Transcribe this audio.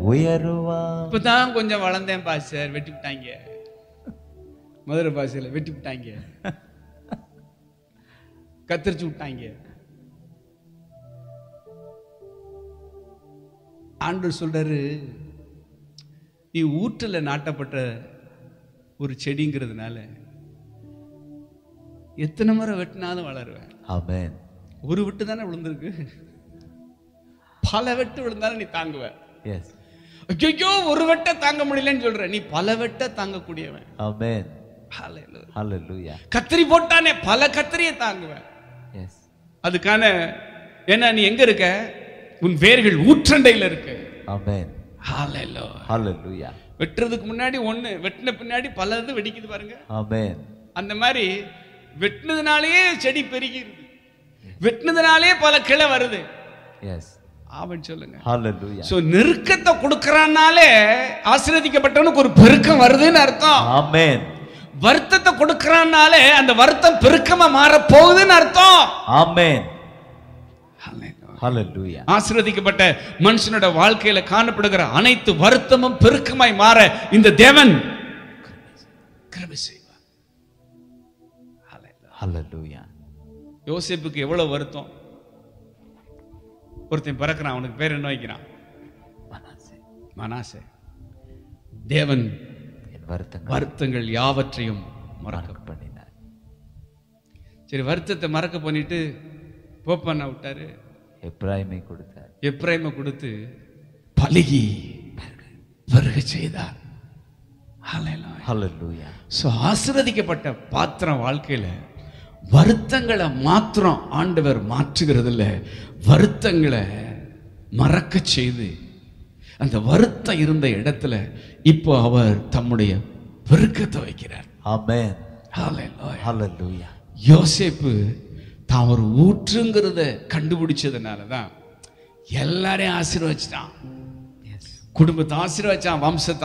உயருவான் இப்பதான் கொஞ்சம் வளர்ந்தேன் பாஸ்டர் வெட்டி விட்டாங்க மதுரை பாஷையில வெட்டி விட்டாங்க கத்தரிச்சு விட்டாங்க ஆண்டவர் சொல்றாரு நீ ஊற்றுல நாட்டப்பட்ட ஒரு செடிங்கிறதுனால எத்தனை முறை வெட்டினாலும் வளருவேன் ஆமென் ஒரு வெட்டு தானே விழுந்திருக்கு பல வெட்டு விழுந்தாலும் நீ தாங்குவ எஸ் ஐயோ ஒரு வெட்ட தாங்க முடியலன்னு சொல்ற நீ பல வெட்ட தாங்கக்கூடியவன் ஆமென் Hallelujah. ஹalleluya கத்திரி போட்டானே பல கத்திரியை தாங்குவேன் எஸ் அதுக்கான ஏன்னா நீ எங்க இருக்க உன் வேர்கள் ஊற்றண்டையில இருக்கு ஆமென் Hallelujah. ஹalleluya வெட்டுறதுக்கு முன்னாடி ஒண்ணு வெட்டின பின்னாடி பல இது வெடிக்குது பாருங்க ஆமென் அந்த மாதிரி வெட்டினதுனாலேயே செடி பெருகிருது வெட்டினதுனாலே பல கிளை வருது எஸ் ஆவன் சொல்லுங்க ஹalleluya சோ நெருக்கத்தை கொடுக்கறானாலே ஆசீர்வதிக்கப்பட்டவனுக்கு ஒரு பெருக்கம் வருதுன்னு அர்த்தம் ஆமென் வருத்தத்தை கொடுக்கறானாலே அந்த வருத்தம் பெருக்கமா மாற போகுதுன்னு அர்த்தம் ஆமென் ஹalleluya ஆசீர்வதிக்கப்பட்ட மனுஷனோட வாழ்க்கையில காணப்படுகிற அனைத்து வருத்தமும் பெருக்கமாய் மாற இந்த தேவன் கிருபை செய்வார் Hallelujah. ஹalleluya யோசேப்புக்கு எவ்வளவு வருத்தம் ஒருத்தன் பிறக்கிறான் அவனுக்கு பேர் என்ன வைக்கிறான் மனசே மனாசே தேவன் என் வருத்தங்கள் வருத்தங்கள் யாவற்றையும் மறக்க மறக்க பண்ணினார் சரி வருத்தத்தை மறக்க பண்ணிட்டு போப்பண்ண விட்டாரு எப்ராயிமை கொடுத்தார் எப்ரைமை கொடுத்து பழகி வருக செய்தார் ஹalleluya ஸோ ஆசிர்வதிக்கப்பட்ட பாத்திரம் வாழ்க்கையில வருத்தங்களை மாத்திரம் ஆண்டவர் மாற்றுகிறது இல்ல வருத்தங்களை மறக்க செய்து அந்த வருத்தம் இருந்த இடத்துல இப்போ அவர் தம்முடைய பெருக்கத்தை வைக்கிறார் ஆமென் Hallelujah. ஹalleluya யோசேப்பு தான் ஒரு ஊற்றுங்கிறத கண்டுபிடிச்சதுனால தான் எல்லாரையும் ஆசீர்வச்சிட்டான் எஸ் குடும்பத்தை ஆசீர்வச்சான் வம்சத்தை